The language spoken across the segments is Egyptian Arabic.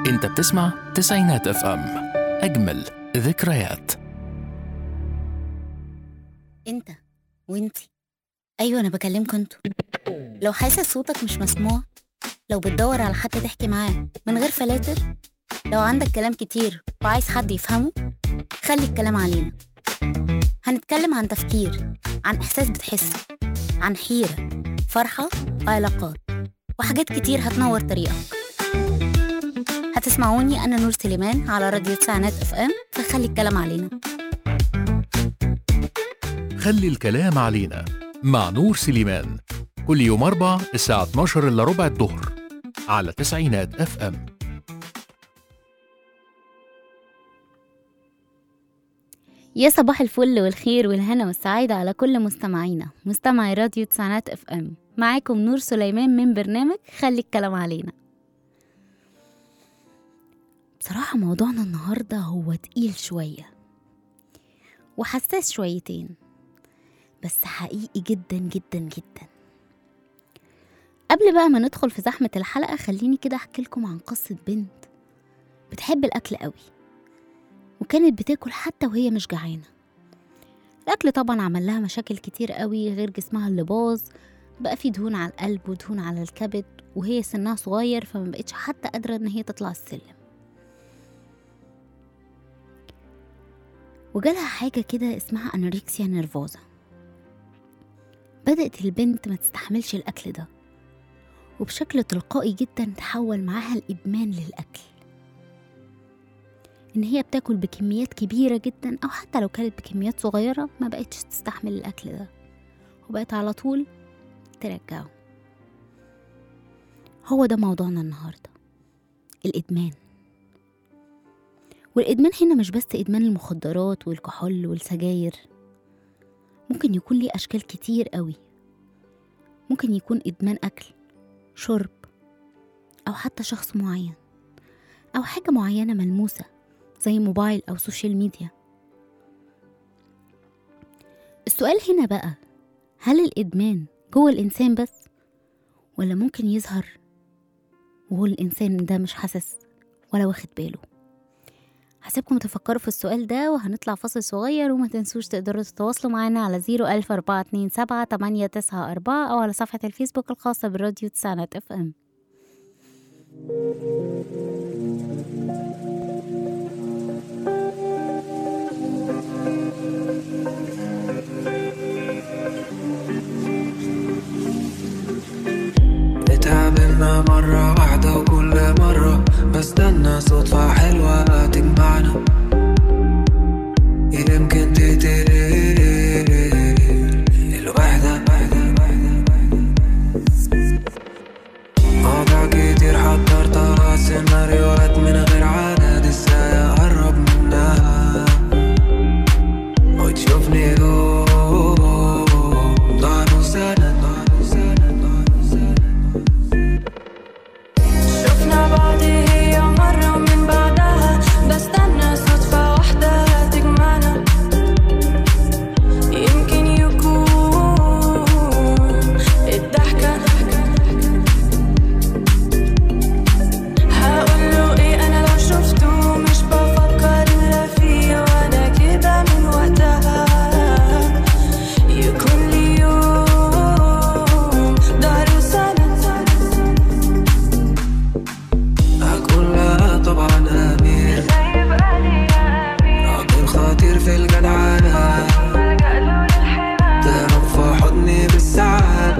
انت بتسمع تسعينات اف ام اجمل ذكريات انت وانتي ايوه انا بكلمكوا انتوا لو حاسس صوتك مش مسموع لو بتدور على حد تحكي معاه من غير فلاتر لو عندك كلام كتير وعايز حد يفهمه خلي الكلام علينا هنتكلم عن تفكير عن احساس بتحسه عن حيرة فرحة وعلاقات وحاجات كتير هتنور طريقك هتسمعوني انا نور سليمان على راديو تسعينات اف ام فخلي الكلام علينا خلي الكلام علينا مع نور سليمان كل يوم أربع الساعة 12 إلا ربع الظهر على تسعينات اف ام يا صباح الفل والخير والهنا والسعادة على كل مستمعينا مستمعي راديو تسعينات اف ام معاكم نور سليمان من برنامج خلي الكلام علينا بصراحة موضوعنا النهاردة هو تقيل شوية وحساس شويتين بس حقيقي جدا جدا جدا قبل بقى ما ندخل في زحمة الحلقة خليني كده أحكي لكم عن قصة بنت بتحب الأكل قوي وكانت بتاكل حتى وهي مش جعانة الأكل طبعا عمل لها مشاكل كتير قوي غير جسمها اللي باظ بقى في دهون على القلب ودهون على الكبد وهي سنها صغير فما بقتش حتى قادرة إن هي تطلع السلم وجالها حاجة كده اسمها أنوركسيا نيرفوزا بدأت البنت ما تستحملش الأكل ده وبشكل تلقائي جدا تحول معاها الإدمان للأكل إن هي بتاكل بكميات كبيرة جدا أو حتى لو كانت بكميات صغيرة ما بقتش تستحمل الأكل ده وبقت على طول ترجعه هو ده موضوعنا النهاردة الإدمان والإدمان هنا مش بس إدمان المخدرات والكحول والسجاير ممكن يكون ليه أشكال كتير قوي ممكن يكون إدمان أكل شرب أو حتى شخص معين أو حاجة معينة ملموسة زي موبايل أو سوشيال ميديا السؤال هنا بقى هل الإدمان جوه الإنسان بس ولا ممكن يظهر وهو الإنسان ده مش حاسس ولا واخد باله هسيبكم تفكروا في السؤال ده وهنطلع فاصل صغير وما تنسوش تقدروا تتواصلوا معنا على زيرو ألف أربعة اتنين سبعة تمانية تسعة أربعة أو على صفحة الفيسبوك الخاصة بالراديو تسعينات اف ام اتقابلنا مرة واحدة وكل مرة بستنى صدفة حلوة تجمعنا يمكن تقتل الوحدة مواضيع كتير حضرتها سيناريوهات من غير عدد ازاي اقرب منها وتشوفني يوم ضهر وسند ضهر وسند ضهر وسند شفنا بعض هي مرة من بعدها بستنى صدفة واحدة تجمعنا يمكن يكون الضحكة هقوله ايه انا لو شفته مش بفكر الا فيه وانا كده من وقتها يكون لي يوم ضهر وسند أكون لها طبعا أمير راجل خطير في الجدعنة تهرب في حضني بالساعات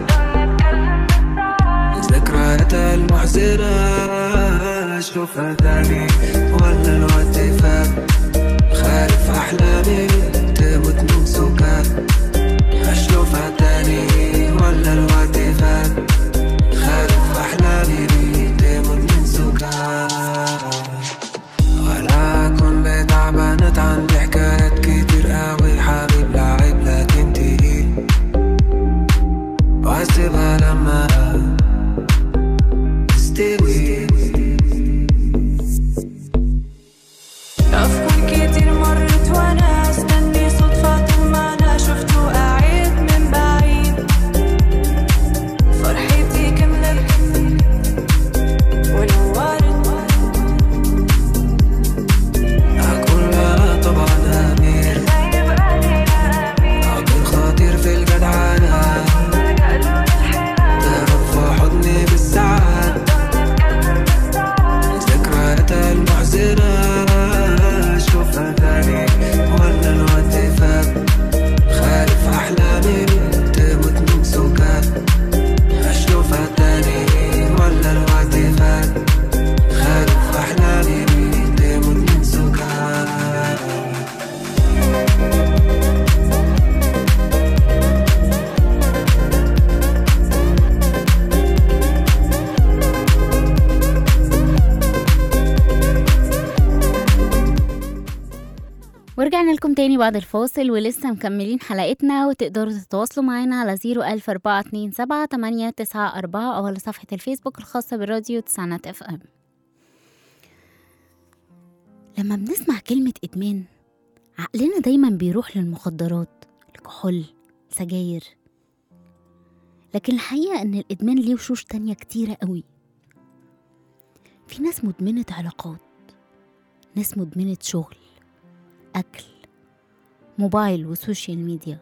ذكرياتها المحزنة أشوفها تاني ولا الوقت فات خالف أحلامي تموت من سكات أشوفها تاني ولا الوقت فات خالف أحلامي تموت من سكات ولا أكون بتعبانة عندي حكايات كتير قوي حبيب لعيب لكن تقيل وأسيبها لما تستوي أفكار كتير مرت وأنا أستني صدفة تجمعنا شفته قاعد من بعيد فرحتي كملت ونورت ورجعنا لكم تاني بعد الفاصل ولسه مكملين حلقتنا وتقدروا تتواصلوا معانا على 01427 أو على صفحة الفيسبوك الخاصة بالراديو تسعينات اف ام لما بنسمع كلمة إدمان عقلنا دايما بيروح للمخدرات الكحول سجاير لكن الحقيقة إن الإدمان ليه وشوش تانية كتيرة قوي في ناس مدمنة علاقات ناس مدمنة شغل أكل موبايل وسوشيال ميديا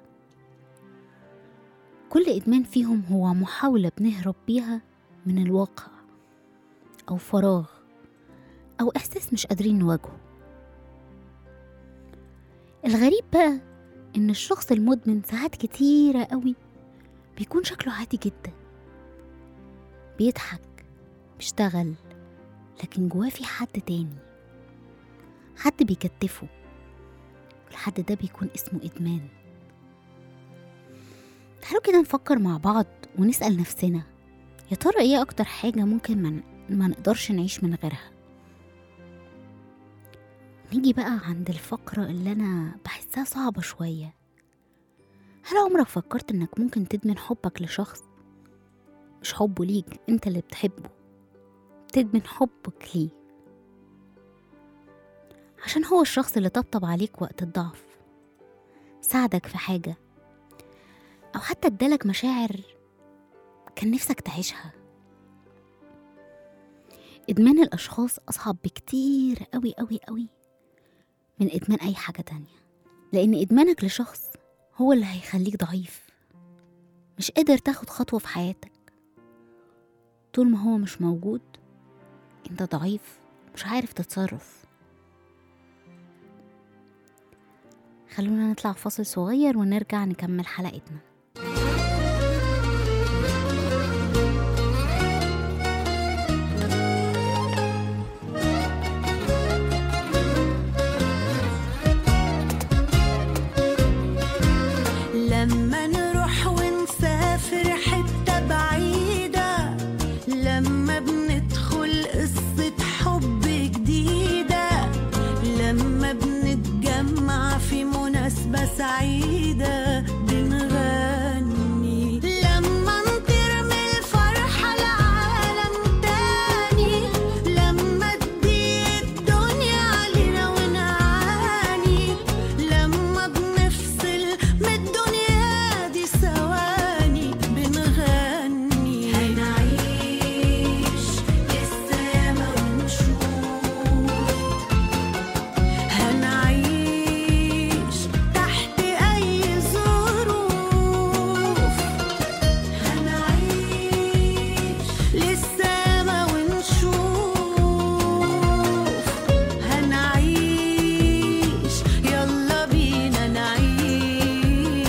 كل إدمان فيهم هو محاولة بنهرب بيها من الواقع أو فراغ أو إحساس مش قادرين نواجهه الغريب بقى إن الشخص المدمن ساعات كتيرة قوي بيكون شكله عادي جدا بيضحك بيشتغل لكن جواه في حد تاني حد بيكتفه الحد ده بيكون اسمه إدمان تعالوا كده نفكر مع بعض ونسأل نفسنا يا ترى ايه أكتر حاجة ممكن ما, ما نقدرش نعيش من غيرها نيجي بقى عند الفقرة اللي أنا بحسها صعبة شوية هل عمرك فكرت إنك ممكن تدمن حبك لشخص مش حبه ليك انت اللي بتحبه تدمن حبك ليه عشان هو الشخص اللي طبطب عليك وقت الضعف ساعدك في حاجة أو حتى ادالك مشاعر كان نفسك تعيشها إدمان الأشخاص أصعب بكتير أوي أوي أوي من إدمان أي حاجة تانية لأن إدمانك لشخص هو اللي هيخليك ضعيف مش قادر تاخد خطوة في حياتك طول ما هو مش موجود انت ضعيف مش عارف تتصرف خلونا نطلع فاصل صغير ونرجع نكمل حلقتنا لما نروح ونسافر حتة بعيدة لما بندخل قصة حب جديدة لما بنتجمع في مناسبة سعيدة بنغني لما نطير من الفرحة لعالم تاني لما تضيق الدنيا علينا ونعاني لما بنفصل من الدنيا دي ثواني بنغني هنعيش لسه ياما ونشوف هنعيش تحت أي ظروف هنعيش لسه ياما ونشوف هنعيش يلا بينا نعيش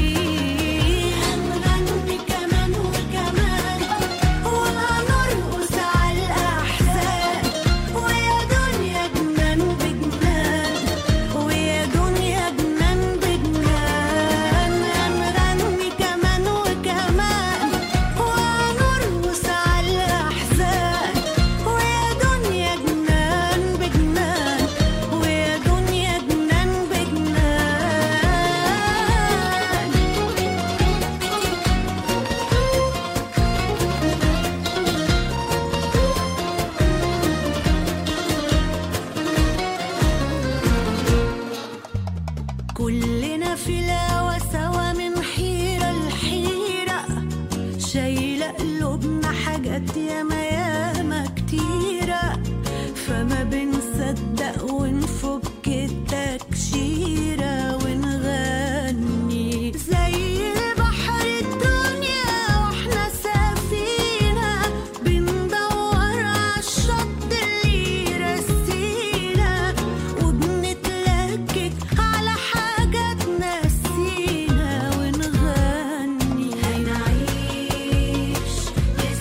هنغني كمان وكمان وهنرقص على الأحزان ويا دنيا جنان بجنان ويا دنيا جنان بجنان هنغني كمان وكمان وهنرقص على الأحزان ويا دنيا جنان بجنان ويا دنيا جنان بجنان كلنا في الهوا سوا من حيرة لحيرة شايلة قلوبنا حاجات ياما ياما كتيرة فما بنصدق ونفك التكشيرة ونغني زي البحر الدنيا واحنا سفينة بندور عالشط اللي يرسينا وبنتلكك على حاجة تنسينا ونغني هنعيش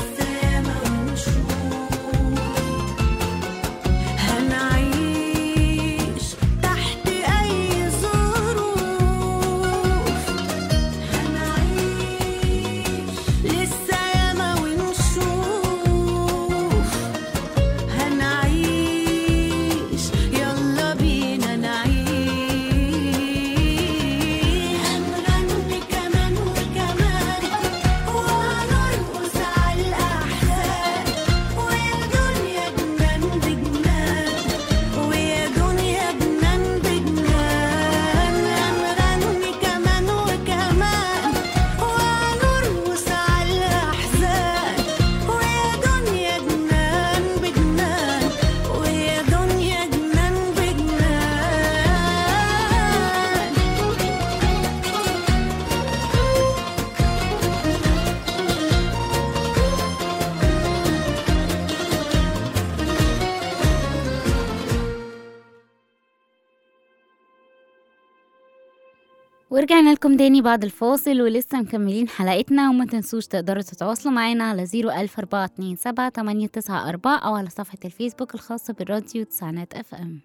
ورجعنا لكم تاني بعد الفاصل ولسه مكملين حلقتنا وما تنسوش تقدروا تتواصلوا معانا على 01427 أو على صفحة الفيسبوك الخاصة بالراديو تسعينات اف ام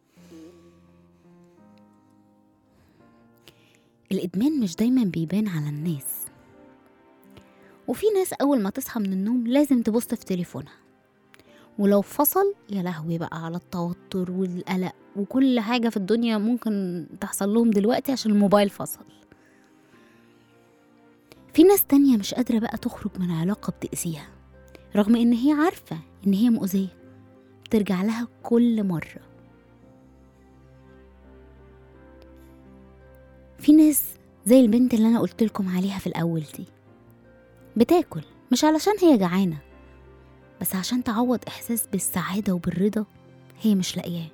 الإدمان مش دايما بيبان على الناس وفي ناس أول ما تصحى من النوم لازم تبص في تليفونها ولو فصل يا لهوي بقى على التوتر والقلق وكل حاجة في الدنيا ممكن تحصل لهم دلوقتي عشان الموبايل فصل في ناس تانية مش قادرة بقى تخرج من علاقة بتأذيها رغم إن هي عارفة إن هي مؤذية بترجع لها كل مرة في ناس زي البنت اللي أنا قلت لكم عليها في الأول دي بتاكل مش علشان هي جعانة بس عشان تعوض إحساس بالسعادة وبالرضا هي مش لاقياه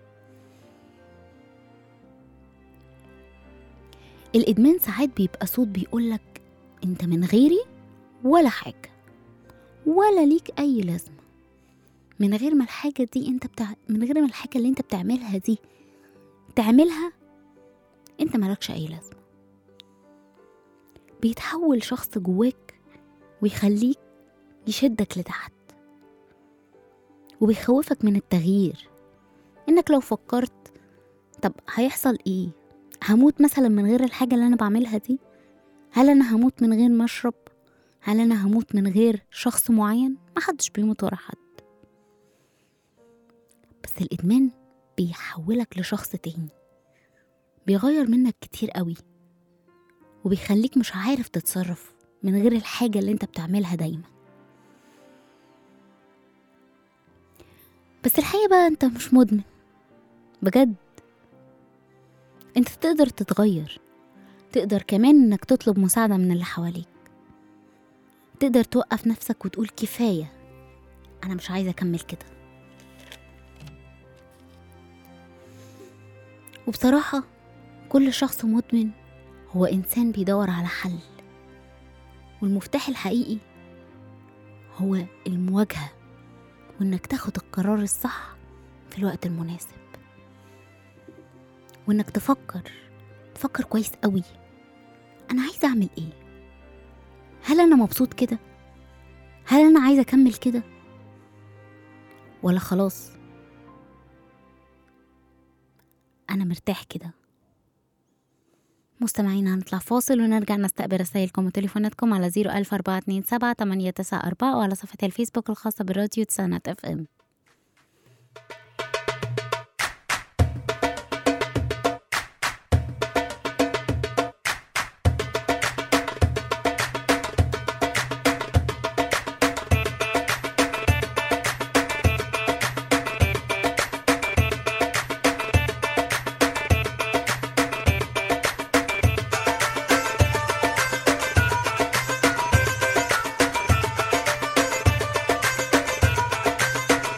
الإدمان ساعات بيبقى صوت بيقولك أنت من غيري ولا حاجة ولا ليك أي لازمة من غير ما الحاجة دي أنت بتاع من غير ما الحاجة اللي أنت بتعملها دي تعملها أنت مالكش أي لازمة بيتحول شخص جواك ويخليك يشدك لتحت وبيخوفك من التغيير انك لو فكرت طب هيحصل ايه هموت مثلا من غير الحاجة اللي انا بعملها دي هل انا هموت من غير ما اشرب هل انا هموت من غير شخص معين محدش بيموت ورا حد بس الادمان بيحولك لشخص تاني بيغير منك كتير قوي وبيخليك مش عارف تتصرف من غير الحاجة اللي انت بتعملها دايما بس الحقيقة بقى انت مش مدمن بجد انت تقدر تتغير تقدر كمان انك تطلب مساعدة من اللي حواليك تقدر توقف نفسك وتقول كفاية انا مش عايزة اكمل كده وبصراحة كل شخص مدمن هو انسان بيدور على حل والمفتاح الحقيقي هو المواجهه وانك تاخد القرار الصح في الوقت المناسب وانك تفكر تفكر كويس قوي انا عايزه اعمل ايه هل انا مبسوط كده هل انا عايزه اكمل كده ولا خلاص انا مرتاح كده مستمعينا هنطلع فاصل ونرجع نستقبل رسائلكم وتليفوناتكم على 01427 894 وعلى صفحة الفيسبوك الخاصة بالراديو تسانات اف ام Thank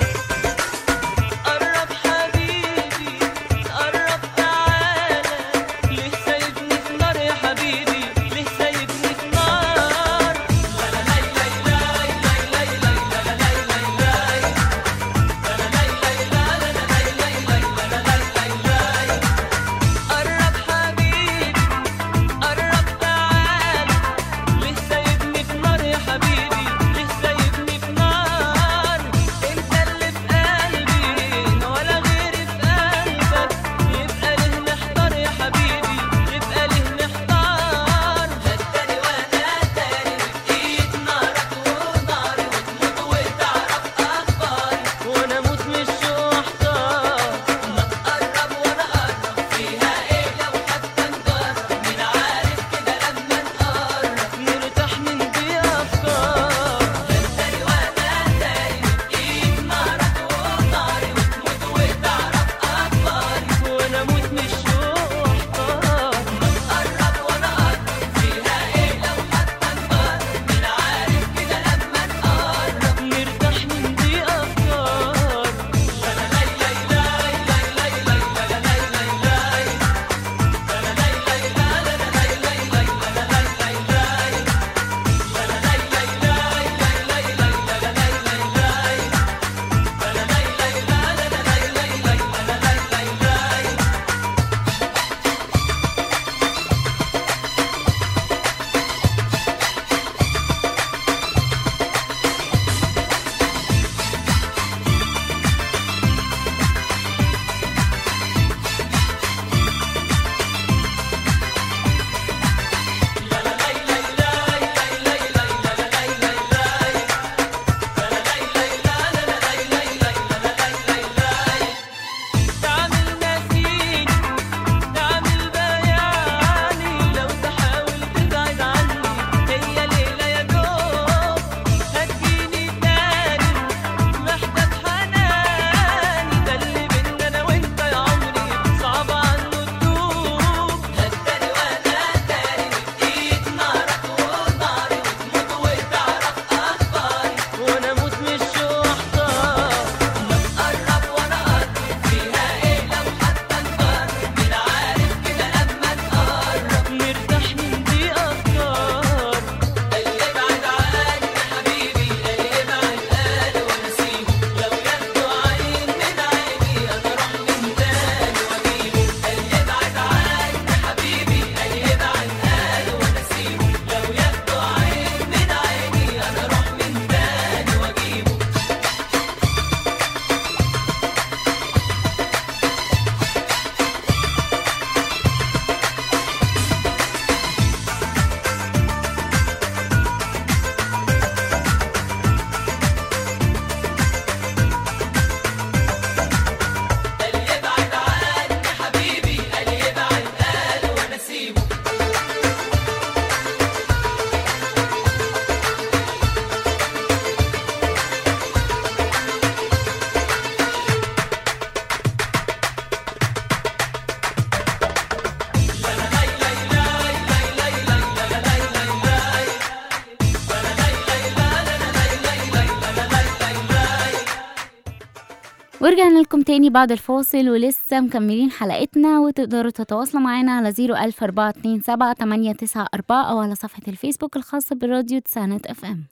ورجعنا لكم تاني بعد الفاصل ولسه مكملين حلقتنا وتقدروا تتواصلوا معانا على 01427 أو على صفحة الفيسبوك الخاصة بالراديو تسعينات اف ام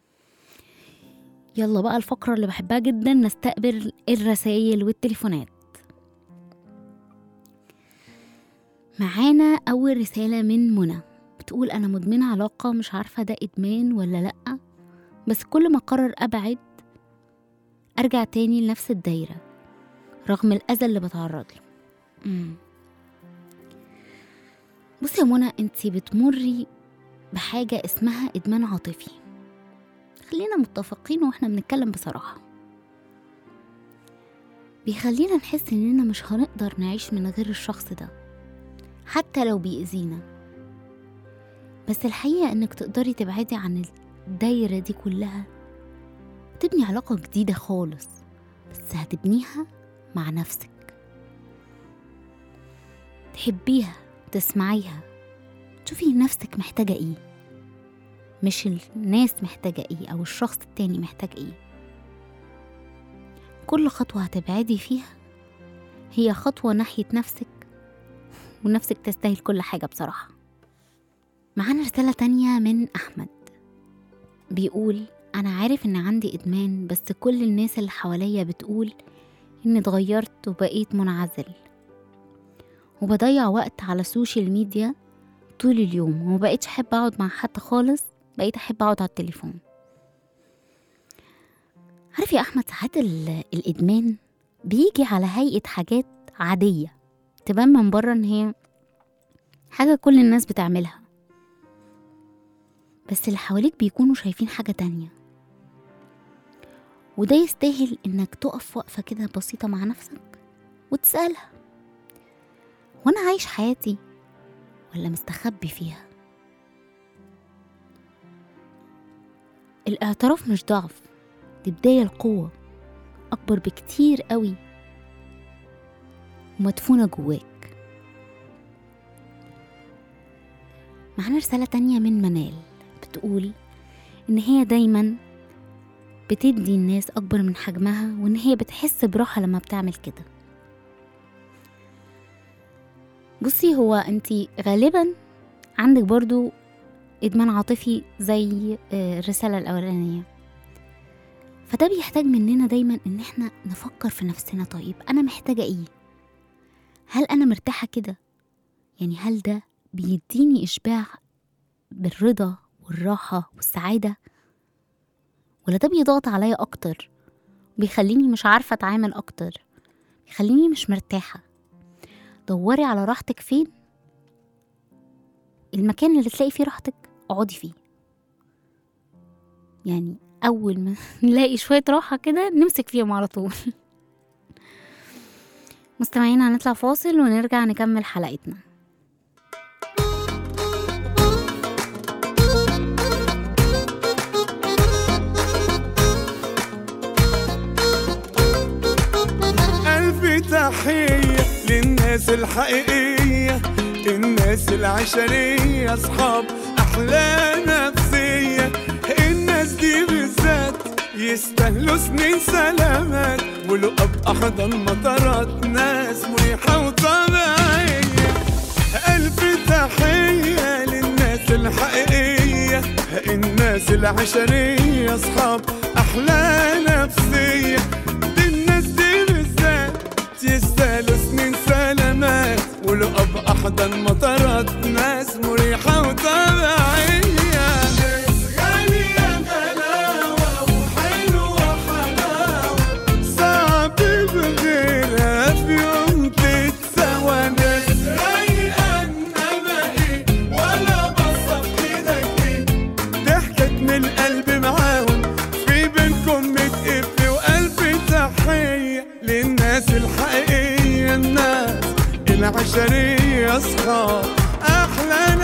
يلا بقى الفقرة اللي بحبها جدا نستقبل الرسائل والتليفونات معانا أول رسالة من منى بتقول أنا مدمنة علاقة مش عارفة ده إدمان ولا لأ بس كل ما قرر أبعد أرجع تاني لنفس الدايرة رغم الأذى اللي بتعرض له مم. بصي يا منى انتي بتمري بحاجة اسمها إدمان عاطفي خلينا متفقين واحنا بنتكلم بصراحة بيخلينا نحس إننا مش هنقدر نعيش من غير الشخص ده حتى لو بيأذينا بس الحقيقة إنك تقدري تبعدي عن الدايرة دي كلها تبني علاقة جديدة خالص بس هتبنيها مع نفسك تحبيها تسمعيها تشوفي نفسك محتاجة ايه مش الناس محتاجة ايه او الشخص التاني محتاج ايه كل خطوة هتبعدي فيها هي خطوة ناحية نفسك ونفسك تستاهل كل حاجة بصراحة معانا رسالة تانية من أحمد بيقول أنا عارف إن عندي إدمان بس كل الناس اللي حواليا بتقول إني اتغيرت وبقيت منعزل وبضيع وقت على السوشيال ميديا طول اليوم ومبقتش أحب أقعد مع حد خالص بقيت أحب أقعد على التليفون عارف يا أحمد ساعات ال- الإدمان بيجي على هيئة حاجات عادية تبان من بره إن هي حاجة كل الناس بتعملها بس اللي حواليك بيكونوا شايفين حاجة تانية وده يستاهل إنك تقف وقفة كده بسيطة مع نفسك وتسألها وأنا عايش حياتي ولا مستخبي فيها الاعتراف مش ضعف دي بداية القوة أكبر بكتير قوي ومدفونة جواك معانا رسالة تانية من منال بتقول إن هي دايما بتدي الناس أكبر من حجمها وإن هي بتحس براحة لما بتعمل كده بصي هو انتي غالبا عندك برضو إدمان عاطفي زي آه، الرسالة الأولانية فده بيحتاج مننا دايما إن احنا نفكر في نفسنا طيب أنا محتاجة إيه هل أنا مرتاحة كده يعني هل ده بيديني إشباع بالرضا والراحة والسعادة ولا ده بيضغط عليا أكتر بيخليني مش عارفة أتعامل أكتر بيخليني مش مرتاحة دوري على راحتك فين المكان اللي تلاقي فيه راحتك اقعدي فيه يعني أول ما نلاقي شوية راحة كده نمسك فيهم على طول مستمعين هنطلع فاصل ونرجع نكمل حلقتنا ألف تحية للناس الحقيقية الناس العشرية أصحاب أحلى نفسية الناس دي بالذات يستاهلوا سنين سلامات ولقب أحضن مطارات ناس مريحة وطبيعية ألف تحية للناس الحقيقية الناس العشرية أصحاب أحلى نفسية دي الناس دي بالذات يستاهلوا سنين سلامات ولقب أحضن مطارات ناس مريحة وطبيعية ناس غالية غلاوة وحلوة حلاوة صعب بغيرها في يوم تتسوى ناس رايقة إنما إيه ولا بصة في إيدك إيه ضحكت من القلب معاهم في بينكم متقف وقلب تحية للناس الحقيقية الناس العشرية أصحاب أحلى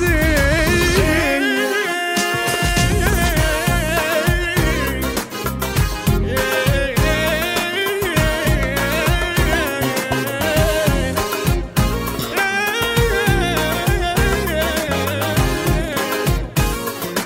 نفسية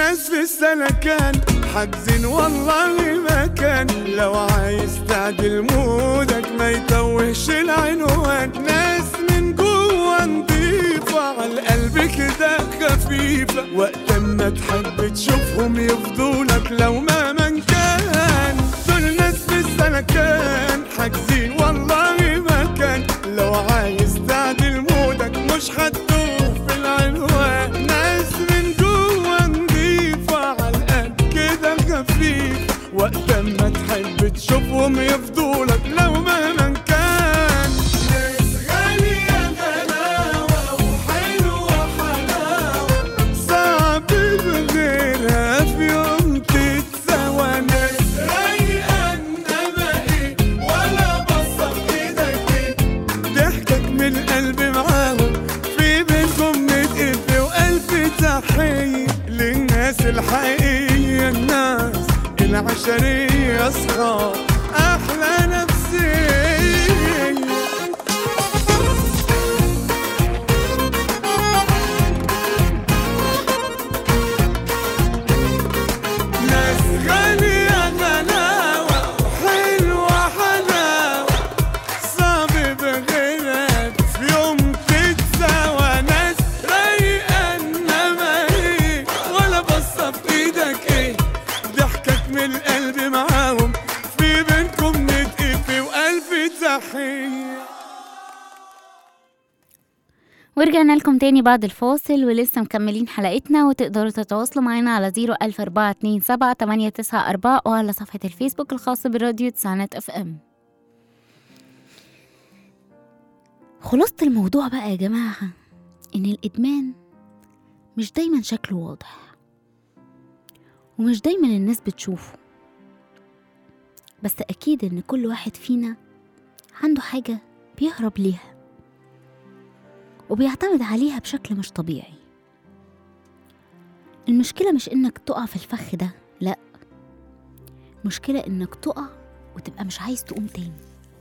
ناس في السلكان حاجزين والله مكان لو عايز تعدل مودك ما يتوهش العنوان ناس من جوه نضيفة على القلب كده خفيفة وقت ما تحب تشوفهم يفضولك لو ما من كان دول ناس في السلكان حاجزين والله مكان لو عايز تعدل مودك مش هتدوب في العنوان ناس من جوه نضيفة على القلب كده خفيف وقت ما تحب تشوفهم يفضولك لو مهما كان ناس غالية غلاوة وحلوة حلاوة صعب بغيرها في يوم تتسوى ناس رايقة انما ايه ولا بصة في ايدك ايه ضحكك من القلب معاهم في بينكم نتقف وألف تحية للناس الحقيقية الناس العشرية أصحاب أحلى نفسية ناس غالية غلاوة حلوة حلاوة صعب بغيرها في يوم تتساوى ناس رايقة انما ايه ولا بصة في ايدك ايه ضحكك من القلب معاهم في بينكم نتقف وألف تحية ورجعنا لكم تاني بعد الفاصل ولسه مكملين حلقتنا وتقدروا تتواصلوا معانا على 01427 وعلى صفحة الفيسبوك الخاصة براديو تسعينات اف ام خلاصة الموضوع بقى يا جماعة إن الإدمان مش دايما شكله واضح ومش دايما الناس بتشوفه بس أكيد إن كل واحد فينا عنده حاجة بيهرب ليها وبيعتمد عليها بشكل مش طبيعي المشكلة مش إنك تقع في الفخ ده لأ المشكلة إنك تقع وتبقى مش عايز تقوم تاني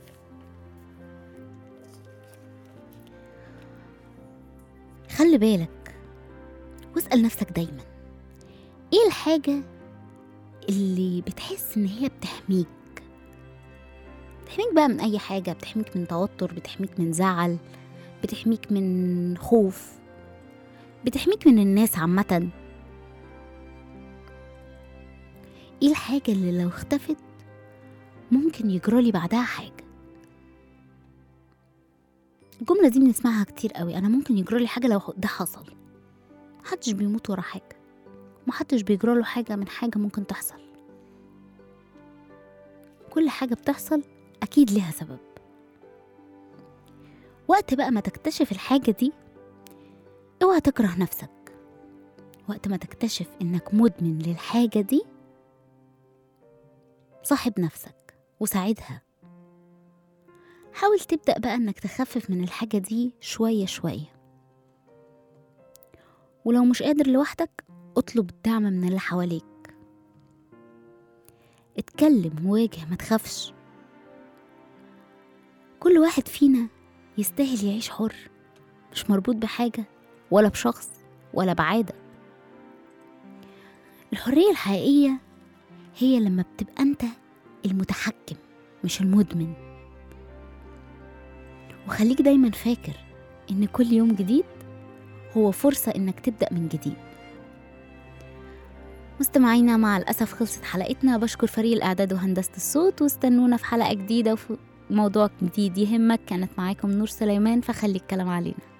خلي بالك واسأل نفسك دايما ايه الحاجة اللي بتحس ان هي بتحميك بتحميك بقى من اي حاجة بتحميك من توتر بتحميك من زعل بتحميك من خوف بتحميك من الناس عامة ايه الحاجة اللي لو اختفت ممكن يجرالي بعدها حاجة الجملة دي بنسمعها كتير قوي أنا ممكن يجرالي حاجة لو ده حصل محدش بيموت ورا حاجة محدش بيجراله حاجة من حاجة ممكن تحصل كل حاجة بتحصل أكيد ليها سبب وقت بقى ما تكتشف الحاجة دي اوعى تكره نفسك وقت ما تكتشف انك مدمن للحاجة دي صاحب نفسك وساعدها حاول تبدأ بقى انك تخفف من الحاجة دي شوية شوية ولو مش قادر لوحدك اطلب الدعم من اللي حواليك اتكلم وواجه ما تخافش كل واحد فينا يستاهل يعيش حر مش مربوط بحاجة ولا بشخص ولا بعادة الحرية الحقيقية هي لما بتبقى انت المتحكم مش المدمن وخليك دايما فاكر ان كل يوم جديد هو فرصة انك تبدأ من جديد مستمعينا مع الأسف خلصت حلقتنا بشكر فريق الإعداد وهندسة الصوت واستنونا في حلقة جديدة وفي موضوع جديد يهمك كانت معاكم نور سليمان فخلي الكلام علينا